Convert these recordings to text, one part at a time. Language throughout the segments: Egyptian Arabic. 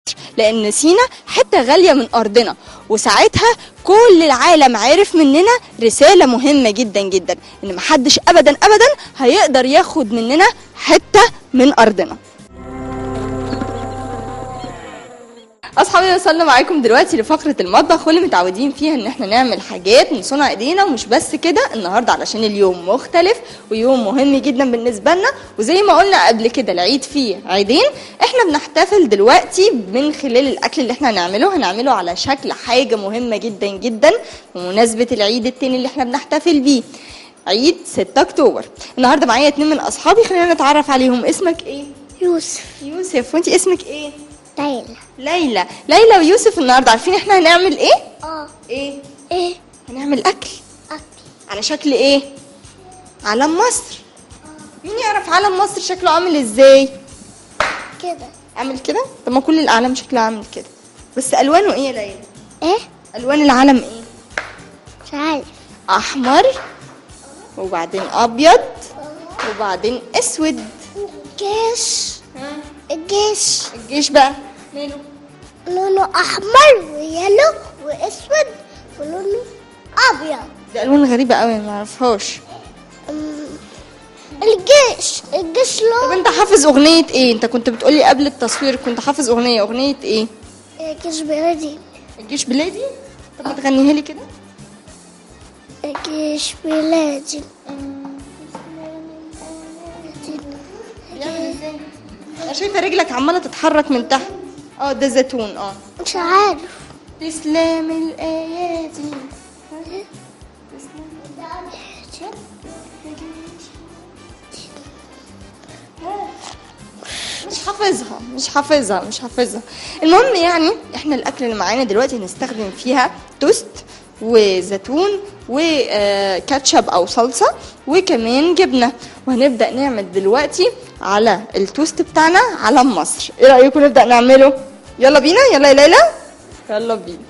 لان سينا حته غاليه من ارضنا وساعتها كل العالم عرف مننا رساله مهمه جدا جدا ان محدش ابدا ابدا هيقدر ياخد مننا حته من ارضنا اصحابي وصلنا معاكم دلوقتي لفقره المطبخ واللي متعودين فيها ان احنا نعمل حاجات من صنع ايدينا ومش بس كده النهارده علشان اليوم مختلف ويوم مهم جدا بالنسبه لنا وزي ما قلنا قبل كده العيد فيه عيدين احنا بنحتفل دلوقتي من خلال الاكل اللي احنا هنعمله هنعمله على شكل حاجه مهمه جدا جدا بمناسبه العيد التاني اللي احنا بنحتفل بيه عيد 6 اكتوبر النهارده معايا اتنين من اصحابي خلينا نتعرف عليهم اسمك ايه يوسف يوسف وانت اسمك ايه ليلى ليلى ليلى ويوسف النهارده عارفين احنا هنعمل ايه اه ايه ايه هنعمل اكل اكل على شكل ايه علم مصر مين يعرف علم مصر شكله عامل ازاي كده عامل كده طب ما كل الاعلام شكلها عامل كده بس الوانه ايه يا ليلى ايه الوان العلم ايه مش عارف احمر وبعدين ابيض وبعدين اسود الجيش الجيش الجيش بقى ماله لونه احمر ويلو واسود ولونه ابيض دي الوان غريبه قوي ما اعرفهاش أمم، الجيش الجيش طب لونه انت حافظ اغنيه ايه انت كنت بتقولي قبل التصوير كنت حافظ اغنيه اغنيه ايه الجيش بلدي الجيش بلادي طب ما تغنيها لي كده الجيش بلادي انا شايفه رجلك عماله تتحرك من تحت اه ده زيتون اه مش عارف تسلم الايادي مش حافظها مش حافظها مش حافظها المهم يعني احنا الاكل اللي معانا دلوقتي هنستخدم فيها توست وزيتون وكاتشب او صلصه وكمان جبنه وهنبدا نعمل دلوقتي على التوست بتاعنا علم مصر ايه رايكم نبدا نعمله يلا بينا يلا يا ليلى يلا بينا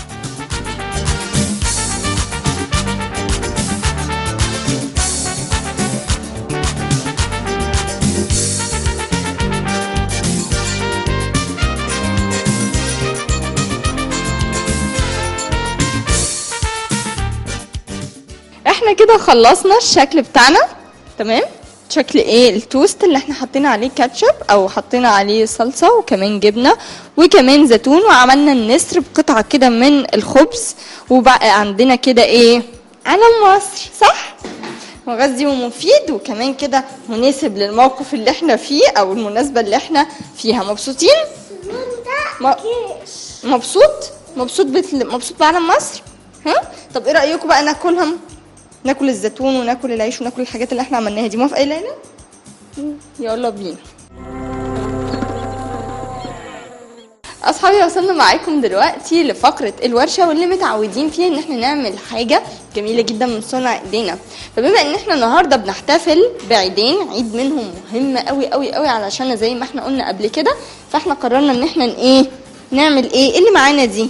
احنا كده خلصنا الشكل بتاعنا تمام شكل ايه التوست اللي احنا حطينا عليه كاتشب او حطينا عليه صلصه وكمان جبنه وكمان زيتون وعملنا النسر بقطعه كده من الخبز وبقى عندنا كده ايه علم مصر صح مغذي ومفيد وكمان كده مناسب للموقف اللي احنا فيه او المناسبه اللي احنا فيها مبسوطين ما- مبسوط مبسوط بت... مبسوط بعلم مصر ها طب ايه رايكم بقى ناكلهم ناكل الزيتون وناكل العيش وناكل الحاجات اللي احنا عملناها دي موافقه يا ليلى يلا بينا اصحابي وصلنا معاكم دلوقتي لفقره الورشه واللي متعودين فيها ان احنا نعمل حاجه جميله جدا من صنع ايدينا فبما ان احنا النهارده بنحتفل بعيدين عيد منهم مهم قوي قوي قوي علشان زي ما احنا قلنا قبل كده فاحنا قررنا ان احنا ن- ايه نعمل ايه إيه اللي معانا دي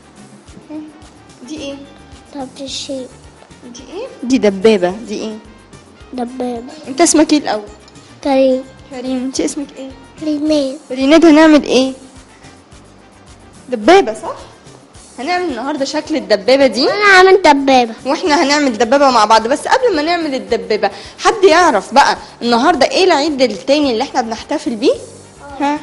دي ايه طب الشيء دي ايه دي دبابه دي ايه دبابة انت اسمك ايه الاول كريم كريم انت اسمك ايه كريمين ريناد هنعمل ايه دبابه صح هنعمل النهارده شكل الدبابه دي انا عامل دبابة واحنا هنعمل دبابه مع بعض بس قبل ما نعمل الدبابه حد يعرف بقى النهارده ايه العيد التاني اللي احنا بنحتفل بيه ها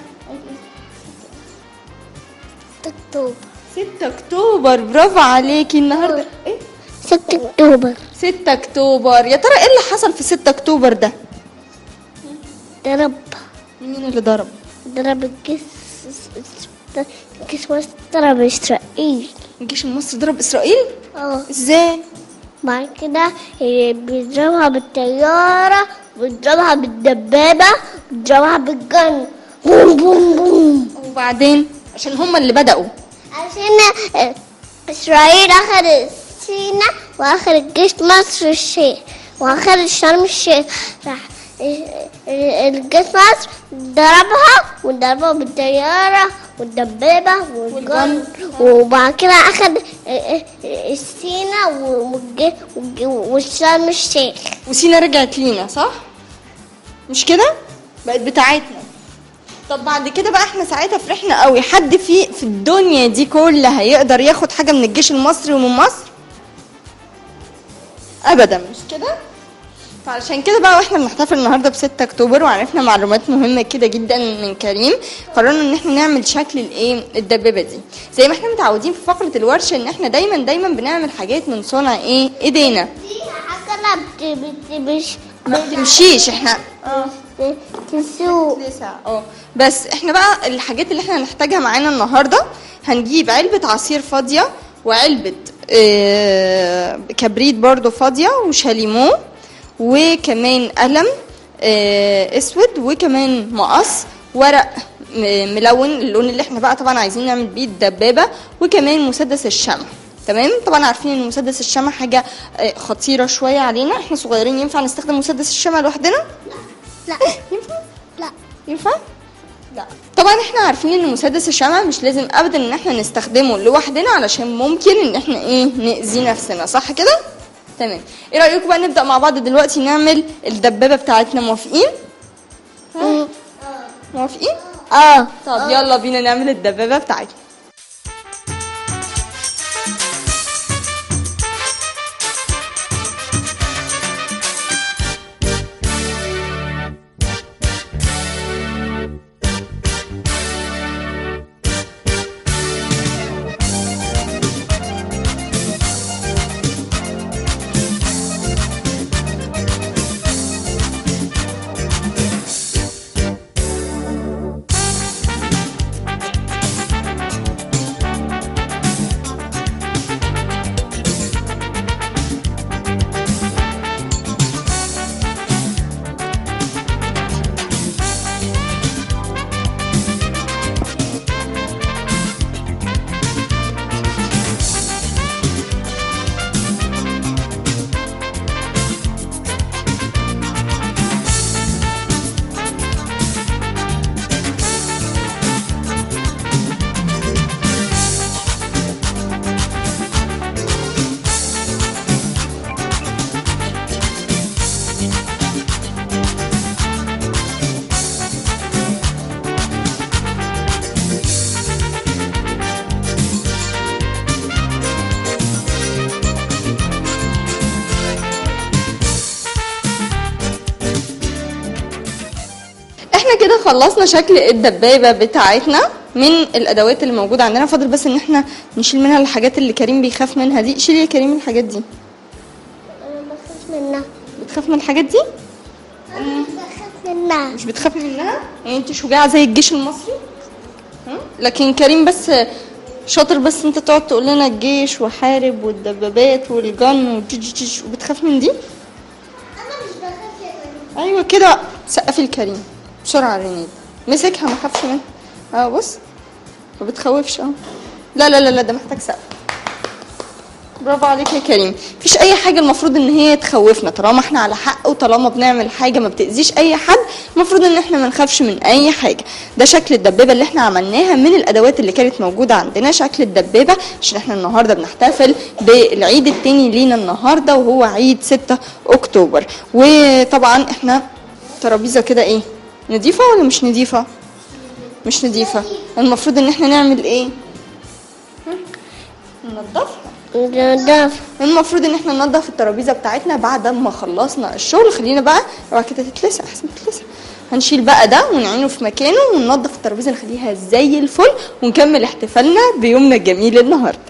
6 اكتوبر 6 اكتوبر برافو عليكي النهارده ايه 6 اكتوبر 6 اكتوبر يا ترى ايه اللي حصل في 6 اكتوبر ده ضرب مين اللي ضرب ضرب الجيش الجيش مصر ضرب اسرائيل الجيش المصري ضرب اسرائيل اه ازاي بعد كده إيه، بيضربها بالطيارة بيضربها بالدبابة بيضربها بالجن بوم بوم بوم وبعدين عشان هم اللي بدأوا عشان آه، إسرائيل أخذ سينا وأخذ جيش مصر الشيخ وأخذ شرم الشيخ راح آه، آه، الجيش مصر ضربها وضربها بالطيارة والدبابة والجن وبعد كده أخذ آه، آه، آه، سينا والج- والج- والشرم الشيخ وسينا رجعت لينا صح مش كده بقت بتاعتنا طب بعد كده بقى احنا ساعتها فرحنا قوي حد في في الدنيا دي كلها هيقدر ياخد حاجه من الجيش المصري ومن مصر ابدا مش كده فعلشان كده بقى واحنا بنحتفل النهارده ب 6 اكتوبر وعرفنا معلومات مهمه كده جدا من كريم قررنا ان احنا نعمل شكل الايه الدبابه دي زي ما احنا متعودين في فقره الورشه ان احنا دايما دايما بنعمل حاجات من صنع ايه ايدينا دي حاجة لا بت بت مش ما بتمشيش احنا بت- تسوق لسه اه بس احنا بقى الحاجات اللي احنا هنحتاجها معانا النهارده هنجيب علبة عصير فاضية وعلبة اه كبريت برضو فاضية وشاليمو وكمان قلم اه اسود وكمان مقص ورق م- ملون اللون اللي احنا بقى طبعا عايزين نعمل بيه الدبابة وكمان مسدس الشمع تمام طبعا عارفين ان مسدس الشمع حاجة اه خطيرة شوية علينا احنا صغيرين ينفع نستخدم مسدس الشمع لوحدنا لا ينفع لا ينفع؟ لا طبعا احنا عارفين ان مسدس الشمع مش لازم ابدا ان احنا نستخدمه لوحدنا علشان ممكن ان احنا ايه نأذي نفسنا صح كده؟ تمام ايه رأيكم بقى نبدأ مع بعض دلوقتي نعمل الدبابة بتاعتنا موافقين؟ ها؟ موافقين؟ اه طب يلا بينا نعمل الدبابة بتاعتنا احنا كده خلصنا شكل الدبابة بتاعتنا من الادوات اللي موجودة عندنا فاضل بس ان احنا نشيل منها الحاجات اللي كريم بيخاف منها دي شيل يا كريم الحاجات دي انا بخاف منها بتخاف من الحاجات دي انا بخاف منها مش بتخافي منها يعني انت شجاعة زي الجيش المصري ها؟ لكن كريم بس شاطر بس انت تقعد تقول لنا الجيش وحارب والدبابات والجن وجيجيجيج وبتخاف من دي انا مش بخاف يا ايوه كده سقفي الكريم بسرعه رينيد مسكها ما خافش منها اه بص ما بتخوفش اه لا لا لا لا ده محتاج سقف برافو عليك يا كريم مفيش اي حاجه المفروض ان هي تخوفنا طالما احنا على حق وطالما بنعمل حاجه ما بتاذيش اي حد المفروض ان احنا ما نخافش من اي حاجه ده شكل الدبابه اللي احنا عملناها من الادوات اللي كانت موجوده عندنا شكل الدبابه عشان احنا النهارده بنحتفل بالعيد التاني لينا النهارده وهو عيد 6 اكتوبر وطبعا احنا ترابيزه كده ايه نضيفه ولا مش نضيفه مش نضيفه المفروض ان احنا نعمل ايه هم؟ ننضفها نضاف المفروض ان احنا ننضف الترابيزه بتاعتنا بعد ما خلصنا الشغل خلينا بقى اوعى كده تتلسع احسن تتلسع هنشيل بقى ده ونعينه في مكانه وننضف الترابيزه نخليها زي الفل ونكمل احتفالنا بيومنا الجميل النهارده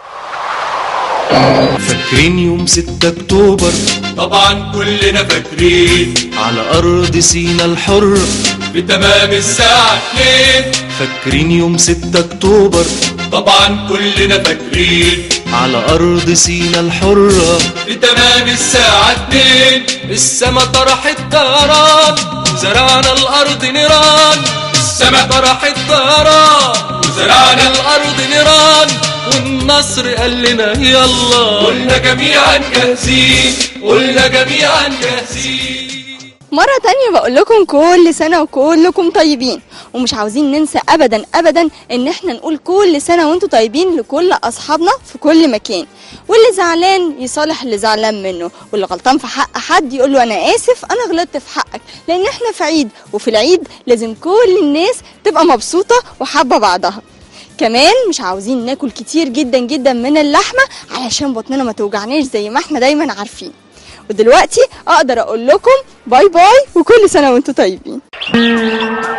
فاكرين يوم 6 اكتوبر طبعا كلنا فاكرين على ارض سينا الحرة بتمام الساعة اتنين فاكرين يوم 6 اكتوبر طبعا كلنا فاكرين على ارض سينا الحرة بتمام الساعة اتنين السما طرحت طيران زرعنا الارض نيران السما طرحت طيران وزرعنا الارض نيران والنصر قال لنا يلا قلنا جميعا جاهزين قلنا جميعا جاهزين مرة تانية بقول لكم كل سنة وكلكم طيبين ومش عاوزين ننسى أبدا أبدا إن احنا نقول كل سنة وانتم طيبين لكل أصحابنا في كل مكان واللي زعلان يصالح اللي زعلان منه واللي غلطان في حق حد يقول له أنا آسف أنا غلطت في حقك لأن احنا في عيد وفي العيد لازم كل الناس تبقى مبسوطة وحابة بعضها كمان مش عاوزين ناكل كتير جدا جدا من اللحمة علشان بطننا ما توجعناش زي ما احنا دايما عارفين ودلوقتي اقدر اقول لكم باي باي وكل سنة وانتم طيبين